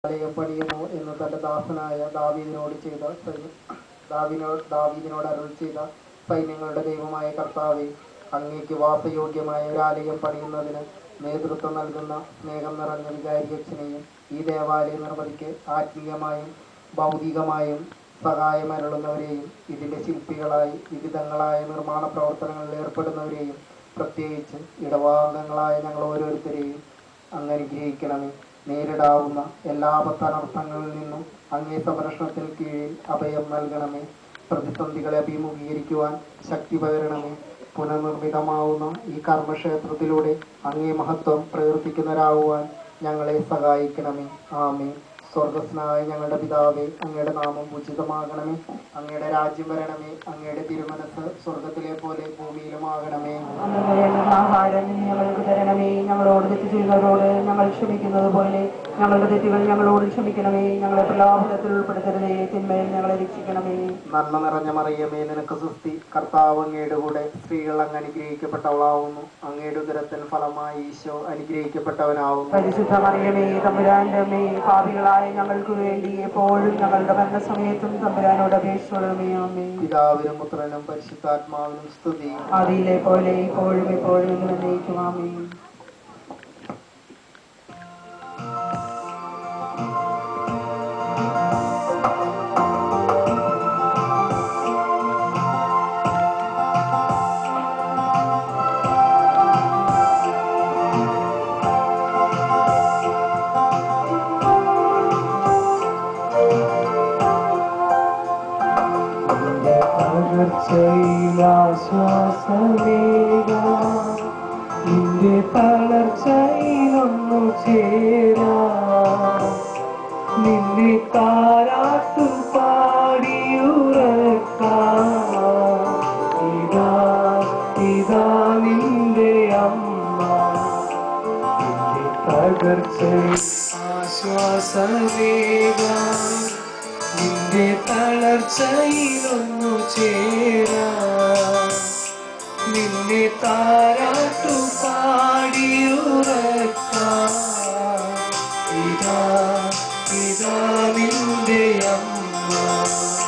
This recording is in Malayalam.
ആലയം പണിയുന്നു എന്ന് തന്റെ ദാസനായ ദാവീദിനോട് ചെയ്ത സൈന്യ- ദാവീനോട് ദാവീദിനോട് അരുൾ ചെയ്ത സൈന്യങ്ങളുടെ ദൈവമായ കർത്താവെ അങ്ങേക്ക് വാസയോഗ്യമായ ഒരു ആലയം പണിയുന്നതിന് നേതൃത്വം നൽകുന്ന സ്നേഹം നിറഞ്ഞ വികാരിയച്ഛനെയും ഈ ദേവാലയ നിർമ്മിതിക്ക് ആത്മീയമായും ഭൗതികമായും സഹായമരുളുന്നവരെയും ഇതിന്റെ ശില്പികളായി വിവിധങ്ങളായ നിർമ്മാണ പ്രവർത്തനങ്ങളിൽ ഏർപ്പെടുന്നവരെയും പ്രത്യേകിച്ച് ഇടവാംഗങ്ങളായ ഞങ്ങൾ ഓരോരുത്തരെയും അങ്ങ് അനുഗ്രഹിക്കണമേ നേരിടാവുന്ന എല്ലാ അബദ്ധാനർത്ഥങ്ങളിൽ നിന്നും അങ്ങേ സംരക്ഷണത്തിന് കീഴിൽ അഭയം നൽകണമേ പ്രതിസന്ധികളെ അഭിമുഖീകരിക്കുവാൻ ശക്തി പകരണമേ പുനർനിർമ്മിതമാവുന്ന ഈ കർമ്മക്ഷേത്രത്തിലൂടെ അങ്ങേ മഹത്വം പ്രകീർത്തിക്കുന്നവരാകുവാൻ ഞങ്ങളെ സഹായിക്കണമേ ആമേ സ്വർഗസ്നായ ഞങ്ങളുടെ പിതാവേ അങ്ങയുടെ നാമം ഉചിതമാകണമേ അങ്ങയുടെ രാജ്യം വരണമേ അങ്ങയുടെ തിരുമനസ് സ്വർഗത്തിലെ പോലെ ഭൂമിയിലുമാകണമേ അന്ന് വേണ്ടുന്ന ആഹാരം ഞങ്ങൾക്ക് തരണമേ ഞങ്ങളോട് തെറ്റ് ചെയ്യുന്നവരോട് ഞങ്ങൾ ക്ഷമിക്കുന്നത് പോലെ ഞങ്ങളുടെ തെറ്റുകൾ ഞങ്ങളോട് ക്ഷമിക്കണമേ ഞങ്ങളെ പ്രലോഭനത്തിൽ ഉൾപ്പെടുത്തരുതേ തിന്മയിൽ ഞങ്ങളെ രക്ഷിക്കണമേ നന്മ നിറഞ്ഞ മറിയമേ നിനക്ക് സുസ്തി കർത്താവ് അങ്ങയുടെ കൂടെ സ്ത്രീകൾ അങ്ങ് അനുഗ്രഹിക്കപ്പെട്ടവളാവുന്നു അങ്ങയുടെ ഉദരത്തിൽ ഫലമായി ഈശോ അനുഗ്രഹിക്കപ്പെട്ടവനാവുന്നു പരിശുദ്ധ മറിയമേ തമ്പുരാന്റെ അമ്മേ പാപികളായ ഞങ്ങൾക്ക് വേണ്ടി എപ്പോഴും ഞങ്ങളുടെ മരണസമയത്തും തമ്പുരാനോട് അപേക്ഷിച്ചോളമേ അമ്മേ പിതാവിനും പുത്രനും പരിശുദ്ധാത്മാവിനും സ്തുതി ആദിയിലെ പോലെ ഇപ്പോഴും എപ്പോഴും എങ്ങനെ നയിക്കുമാമേ പകർച്ചയിലാശ്വാസമേക നിന്റെ പകർച്ചയിലൊന്നു ചേരാ നിന്നെ താരാട്ടു പാടിയുറക്കാം ഇതാ ഇതാ നിന്റെ അമ്മ നിന്റെ പകർച്ചയിൽ ആശ്വാസമേകാൻ നിന്റെ തളർച്ചയിലൊന്നു ചേരാ നിന്നെ താരാട്ടു പാടിയുറക്കാം ഇതാ ഇതാ നിന്റെ അമ്മ